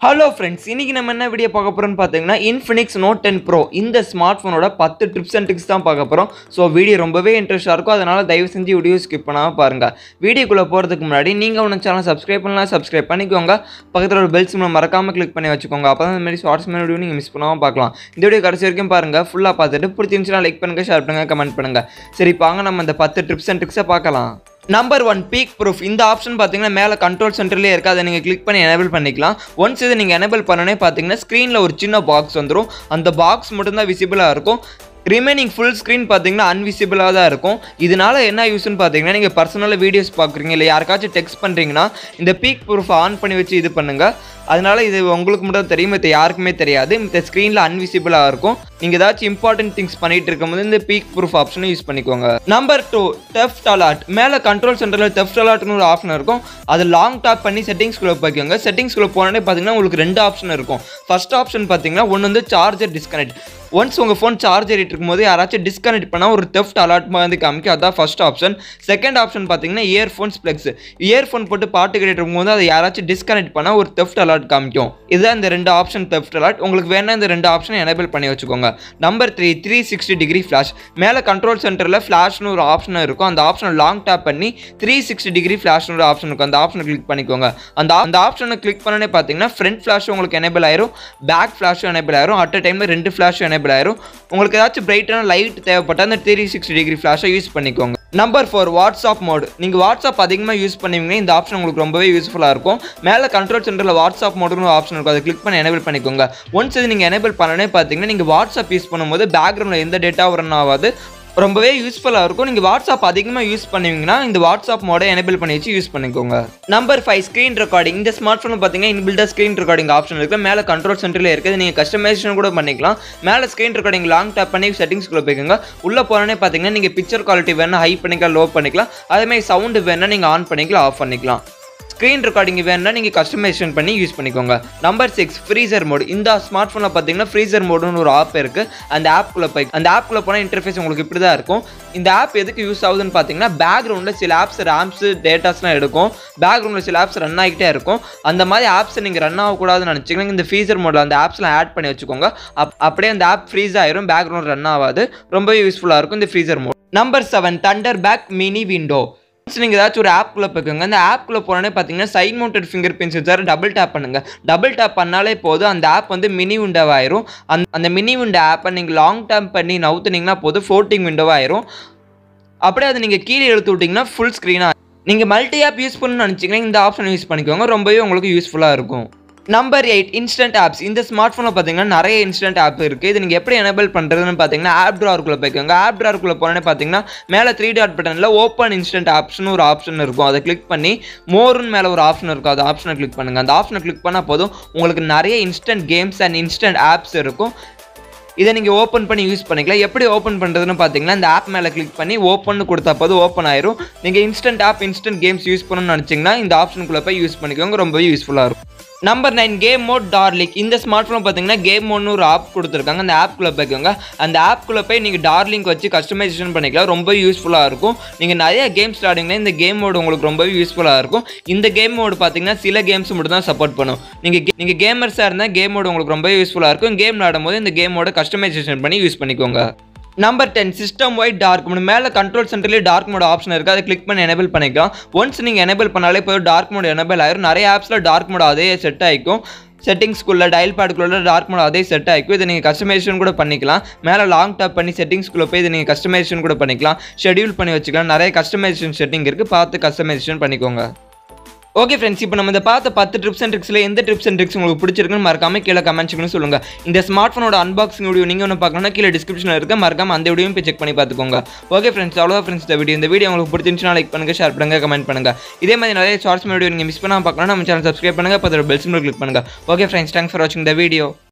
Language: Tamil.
ஹலோ ஃப்ரெண்ட்ஸ் இன்னைக்கு நம்ம என்ன வீடியோ பார்க்க போகிறோம்னு பார்த்தீங்கன்னா இன்ஃபினிக்ஸ் நோட் டென் ப்ரோ இந்த ஸ்மார்ட் ஃபோனோட பத்து ட்ரிப்ஸ் அண்ட் ட்ரிக்ஸ் தான் பார்க்க போகிறோம் ஸோ வீடியோ ரொம்பவே இன்ட்ரெஸ்ட்டாக இருக்கும் அதனால் தயவு செஞ்சு வீடியோ ஸ்கிப் பண்ணாமல் பாருங்கள் வீடியோக்குள்ளே போகிறதுக்கு முன்னாடி நீங்கள் உன சேனல் சப்ஸ்கிரைப் பண்ணலாம் சப்ஸ்கிரைப் பண்ணிக்கோங்க பக்கத்தில் ஒரு பெல் சிம்மில் மறக்காமல் கிளிக் பண்ணி வச்சுக்கோங்க அப்போ தான் இந்த மாதிரி ஷார்ட்ஸ் மாதிரி வீடியோ நீங்கள் மிஸ் பண்ணாமல் பார்க்கலாம் இந்த வீடியோ கடைசி வரைக்கும் பாருங்கள் ஃபுல்லாக பார்த்துட்டு பிடிச்சிருந்துச்சுன்னா லைக் பண்ணுங்கள் ஷேர் பண்ணுங்கள் கமெண்ட் பண்ணுங்கள் சரி வாங்க நம்ம இந்த பத்து ட்ரிப்ஸ் அண்ட் ட்ரிக்ஸை பார்க்கலாம் நம்பர் ஒன் பீக் ப்ரூஃப் இந்த ஆப்ஷன் பார்த்தீங்கன்னா மேலே கண்ட்ரோல் சென்டர்லேயே இருக்குது அதை நீங்கள் கிளிக் பண்ணி எனேபிள் பண்ணிக்கலாம் ஒன்ஸ் இதை நீங்கள் எனேபிள் பண்ணனே பார்த்தீங்கன்னா ஸ்க்ரீனில் ஒரு சின்ன பாக்ஸ் வந்துடும் அந்த பாக்ஸ் மட்டும்தான் விசிபிளாக இருக்கும் ரிமைனிங் ஃபுல் ஸ்க்ரீன் பார்த்தீங்கன்னா அன்விசிபிளாக தான் இருக்கும் இதனால என்ன யூஸ்னு பார்த்தீங்கன்னா நீங்கள் பர்சனலாக வீடியோஸ் பார்க்குறீங்க இல்லை யாருக்காச்சும் டெக்ஸ்ட் பண்ணுறீங்கன்னா இந்த பீக் ப்ரூஃப் ஆன் பண்ணி வச்சு இது பண்ணுங்கள் அதனால இது உங்களுக்கு மட்டும் தெரியும் இது யாருக்குமே தெரியாது இந்த ஸ்க்ரீனில் அன்விசிபிளாக இருக்கும் நீங்கள் ஏதாச்சும் இம்பார்ட்டன்ட் திங்ஸ் பண்ணிட்டு இருக்கும்போது இந்த பீக் ப்ரூஃப் ஆப்ஷனை யூஸ் பண்ணிக்கோங்க நம்பர் டூ டெஃப்ட் அலாட் மேலே கண்ட்ரோல் சென்டரில் டெஃப்ட் அலாட்னு ஒரு ஆப்ஷன் இருக்கும் அது லாங் டாப் பண்ணி செட்டிங்ஸ்குள்ளே போய்க்கோங்க செட்டிங்ஸ்குள்ளே போனோடனே பார்த்தீங்கன்னா உங்களுக்கு ரெண்டு ஆப்ஷன் இருக்கும் ஃபர்ஸ்ட் ஆப்ஷன் பார்த்தீங்கன்னா ஒன்று வந்து சார்ஜர் டிஸ்கனெக்ட் ஒன்ஸ் உங்கள் ஃபோன் சார்ஜ் ஏறிட்டு இருக்கும்போது யாராச்சும் டிஸ்கனெக்ட் பண்ணால் ஒரு டெஃப்ட் அலாட் மாதிரி காமிக்கும் அதான் ஃபர்ஸ்ட் ஆப்ஷன் செகண்ட் ஆப்ஷன் பார்த்தீங்கன்னா இயர்ஃபோன்ஸ் ப்ளக்ஸ் இயர்ஃபோன் போட்டு பாட்டு கேட்டுட்டு இருக்கும்போது அதை யாராச்சும் டிஸ்கனெக்ட் பண்ணால் ஒரு டெஃப்ட் அலாட் காமிக்கும் இதுதான் இந்த ரெண்டு ஆப்ஷன் டெஃப்ட் அலாட் உங்களுக்கு வேணா இந்த ரெண்டு ஆப்ஷன் எனேபிள் பண்ணி வச்சுக்கோங்க number three three sixty degree flash மேலே கண்ட்ரோல் சென்டரில் ஃப்ளாஷ்னு ஒரு ஆப்ஷன் இருக்கும் அந்த ஆப்ஷனை லாங் டேப் பண்ணி த்ரீ சிக்ஸ்டி டிகிரி ஃப்ளாஷ்னு ஒரு ஆப்ஷன் இருக்கும் அந்த ஆப்ஷனை கிளிக் பண்ணிக்கோங்க அந்த அந்த ஆப்ஷனை கிளிக் பண்ணனே பார்த்தீங்கன்னா ஃப்ரண்ட் ஃப்ளாஷும் உங்களுக்கு எனேபிள் ஆயிரும் பேக் ஃப்ளாஷும் எனேபிள் ஆயிரும் அட் அ டைமில் ரெண்டு ஃப்ளாஷும் எனேபிள் ஆயிரும் உங்களுக்கு ஏதாச்சும் பிரைட்டான லைட் தேவைப்பட்டால் அந்த த்ரீ சிக்ஸ்டி டிகிரி ஃப்ளாஷை யூஸ் பண்ணிக்கோங்க நம்பர் ஃபோர் வாட்ஸ்அப் மோடு நீங்கள் வாட்ஸ்அப் அதிகமாக யூஸ் பண்ணுவீங்கன்னா இந்த ஆப்ஷன் உங்களுக்கு ரொம்பவே யூஸ்ஃபுல்லாக இருக்கும் மேலே கண்ட்ரோல் சென்டரில் வாட்ஸ்அப் மோடுன்னு ஒரு ஆப்ஷன் இருக்கும் அதை கிளிக் பண்ணி எனேபிள் பண்ணிக்கோங்க ஒன்ஸ் இது நீங்கள் எனேபிள் பண்ணனே பார்த்தீங்கன்னா நீங்கள் வாட்ஸ்அப் யூஸ் பண்ணும்போது பேக்ரவுண்டில் எந்த டேட்டாவும் ரன் ஆகாது ரொம்பவே யூஸ்ஃபுல்லாக இருக்கும் நீங்கள் வாட்ஸ்அப் அதிகமாக யூஸ் பண்ணுவீங்கன்னா இந்த வாட்ஸ்அப் மோடை எனேபிள் பண்ணி வச்சு யூஸ் பண்ணிக்கோங்க நம்பர் ஃபைவ் ஸ்க்ரீன் ரெக்கார்டிங் இந்த ஸ்மார்ட் ஃபோனில் பார்த்தீங்கன்னா இன்பில்டாக ஸ்க்ரீன் ரெக்கார்டிங் ஆப்ஷன் இருக்குது மேலே கண்ட்ரோல் சென்டரில் இருக்குது நீங்கள் கஸ்டமைசேஷன் கூட பண்ணிக்கலாம் மேலே ஸ்க்ரீன் ரெக்கார்டிங் லாங் டேப் பண்ணி செட்டிங்ஸ்குள்ளே போய்க்கோங்க உள்ளே போனோன்னே பார்த்தீங்கன்னா நீங்கள் பிக்சர் குவாலிட்டி வேணால் ஹை பண்ணிக்கலாம் லோ பண்ணிக்கலாம் அதேமாதிரி சவுண்டு வேணால் நீங்கள் ஆன் பண்ணிக்கலாம் ஆஃப் பண்ணிக்கலாம் ஸ்க்ரீன் ரெக்கார்டிங் வேணும்னா நீங்கள் கஸ்டமைசேஷன் பண்ணி யூஸ் பண்ணிக்கோங்க நம்பர் சிக்ஸ் ஃப்ரீசர் மோட் இந்த ஸ்மார்ட் ஃபோனில் பார்த்தீங்கன்னா ஃப்ரீசர் மோடுன்னு ஒரு ஆப் இருக்குது அந்த ஆப்குள்ளே போய் அந்த ஆப்குள்ளே போனால் இன்டர்ஃபேஸ் உங்களுக்கு இப்படி தான் இருக்கும் இந்த ஆப் எதுக்கு யூஸ் ஆகுதுன்னு பார்த்தீங்கன்னா பேக்ரவுண்டில் சில ஆப்ஸ் ரேம்ஸ் டேட்டாஸ்லாம் எடுக்கும் பேக்ரவுண்டில் சில ஆப்ஸ் ரன் ஆகிட்டே இருக்கும் அந்த மாதிரி ஆப்ஸை நீங்கள் ரன் ஆகக்கூடாதுன்னு நினச்சிங்கன்னா இந்த ஃப்ரீசர் மோடில் அந்த ஆப்ஸ்லாம் ஆட் பண்ணி வச்சுக்கோங்க அப் அப்படியே அந்த ஆப் ஃப்ரீஸ் ஆயிரும் பேக்ரவுண்ட் ரன் ஆகாது ரொம்பவே யூஸ்ஃபுல்லாக இருக்கும் இந்த freezer mode number seven thunder back mini window once நீங்கள் ஏதாச்சும் ஒரு ஆப்குள்ளே போய்க்கோங்க அந்த ஆப்குள்ளே போனோடனே பார்த்தீங்கன்னா side mounted fingerprint sensor double tap பண்ணுங்கள் டபுள் டேப் பண்ணாலே போதும் அந்த ஆப் வந்து மினி விண்டோவாயிரும் அந்த அந்த மினி விண்டோ ஆப்பை நீங்கள் லாங் டேப் பண்ணி நவுத்துனீங்கன்னா போதும் ஃபோர்ட்டிங் விண்டோவாயிரும் அப்படியே அதை நீங்கள் கீழே எடுத்து விட்டிங்கன்னா ஃபுல் ஸ்க்ரீனாக நீங்கள் மல்டி ஆப் யூஸ் பண்ணணும்னு நினச்சிங்கன்னா இந்த ஆப்ஷன் யூஸ் பண்ணிக்கோங்க ரொம்பவே உங்களுக்கு யூஸ்ஃபுல்லாக இருக்கும் நம்பர் எயிட் இன்ஸ்டன்ட் ஆப்ஸ் இந்த ஸ்மார்ட் ஃபோனில் பார்த்தீங்கன்னா நிறைய இன்ஸ்டன்ட் ஆப் இருக்குது இது நீங்கள் எப்படி எனேபிள் பண்ணுறதுன்னு பார்த்தீங்கன்னா ஆப் ட்ராருக்குள்ளே போய்க்கோங்க ஆப் ட்ராருக்குள்ளே போனோன்னே பார்த்தீங்கன்னா மேலே த்ரீ டாட் பட்டனில் ஓப்பன் இன்ஸ்டன்ட் ஆப்ஷன் ஒரு ஆப்ஷன் இருக்கும் அதை கிளிக் பண்ணி மோர்னு மேலே ஒரு ஆப்ஷன் இருக்கும் அந்த ஆப்ஷனை கிளிக் பண்ணுங்கள் அந்த ஆப்ஷனை கிளிக் பண்ணால் போதும் உங்களுக்கு நிறைய instant games and instant apps இருக்கும் இதை நீங்கள் ஓப்பன் பண்ணி யூஸ் பண்ணிக்கலாம் எப்படி ஓப்பன் பண்ணுறதுன்னு பார்த்தீங்கன்னா இந்த ஆப் மேலே கிளிக் பண்ணி ஓப்பன் கொடுத்தா போது ஓப்பன் ஆயிரும் நீங்கள் instant app instant games use பண்ணணும்னு நினச்சிங்கன்னா இந்த ஆப்ஷனுக்குள்ளே போய் யூஸ் பண்ணிக்கோங்க ரொம்பவே யூஸ்ஃபுல்லாக இருக்கும் நம்பர் நைன் கேம் மோட் டார்லிக் இந்த ஸ்மார்ட் ஃபோன் பார்த்தீங்கன்னா கேம் மோட்னு ஒரு ஆப் கொடுத்துருக்காங்க அந்த ஆப்குள்ளே போய்க்கோங்க அந்த ஆப்குள்ளே போய் நீங்கள் டார்லிங்க் வச்சு கஸ்டமைசேஷன் பண்ணிக்கலாம் ரொம்ப யூஸ்ஃபுல்லாக இருக்கும் நீங்கள் நிறைய கேம்ஸ் விளாடிங்கன்னா இந்த கேம் மோடு உங்களுக்கு ரொம்பவே யூஸ்ஃபுல்லாக இருக்கும் இந்த கேம் மோடு பார்த்தீங்கன்னா சில கேம்ஸ் மட்டும் தான் சப்போர்ட் பண்ணும் நீங்கள் நீங்கள் கேமர்ஸாக இருந்தால் கேம் மோடு உங்களுக்கு ரொம்ப யூஸ்ஃபுல்லாக இருக்கும் கேம் விளாடும் போது இந்த கேமோட கஸ்டமைசேஷன் பண்ணி யூஸ் பண்ணிக்கோங்க number ten system white dark mode மேலே கண்ட்ரோல் சென்டர்லேயே டார்க் மோட் ஆப்ஷன் இருக்குது அதை கிளிக் பண்ணி எனேபிள் பண்ணிக்கலாம் ஒன்ஸ் நீங்கள் எனேபிள் பண்ணாலே போய் டார்க் மோட் எனேபிள் ஆயிரும் நிறைய ஆப்ஸில் டார்க் மோட் அதே செட் ஆகிக்கும் செட்டிங்ஸ்குள்ளே டயல் பேடுக்குள்ளே டார்க் மோட் அதே செட் ஆகிக்கும் இதை நீங்கள் கஸ்டமைசேஷன் கூட பண்ணிக்கலாம் மேலே லாங் டாப் பண்ணி செட்டிங்ஸ்குள்ளே போய் இதை நீங்கள் கஸ்டமைசேஷன் கூட பண்ணிக்கலாம் ஷெடியூல் பண்ணி வச்சுக்கலாம் நிறைய கஸ்டமைசேஷன் செட்டிங் இருக்குது பார்த்து கஸ்டமைசேஷன் பண்ணிக்கோங்க ஓகே ஃப்ரெண்ட்ஸ் இப்போ நம்ம இந்த பார்த்த பத்து ட்ரிப்ஸ் அண்ட் ட்ரிக்ஸில் எந்த ட்ரிப்ஸ் அண்ட் ட்ரிக்ஸ் உங்களுக்கு பிடிச்சிருக்குன்னு மறக்காம கீழே கமெண்ட்ஸ்னு சொல்லுங்கள் இந்த ஸ்மார்ட் ஃபோனோட அன்பாக்சிங் வீடியோ நீங்கள் ஒன்று பார்க்கணும்னா கீழே டிஸ்கிரிப்ஷனில் இருக்க மறக்காம அந்த வீடியோவும் போய் செக் பண்ணி பார்த்துக்கோங்க ஓகே ஃப்ரெண்ட்ஸ் அவ்வளோ ஃப்ரெண்ட்ஸ் இந்த வீடியோ இந்த வீடியோ உங்களுக்கு பிடிச்சிருந்துச்சுன்னா லைக் பண்ணுங்கள் ஷேர் பண்ணுங்கள் கமெண்ட் பண்ணுங்கள் இதே மாதிரி நிறைய ஷார்ட்ஸ் வீடியோ நீங்கள் மிஸ் பண்ணாமல் பார்க்கணும் நம்ம சேனல் சப்ஸ்கிரைப் பண்ணுங்கள் பத்து பெல் சிம்பிள் கிளிக் பண்ணுங்கள் ஓகே ஃப்ரெண்ட்ஸ் தேங்க்ஸ் ஃபார் வாட்சிங் த வீடியோ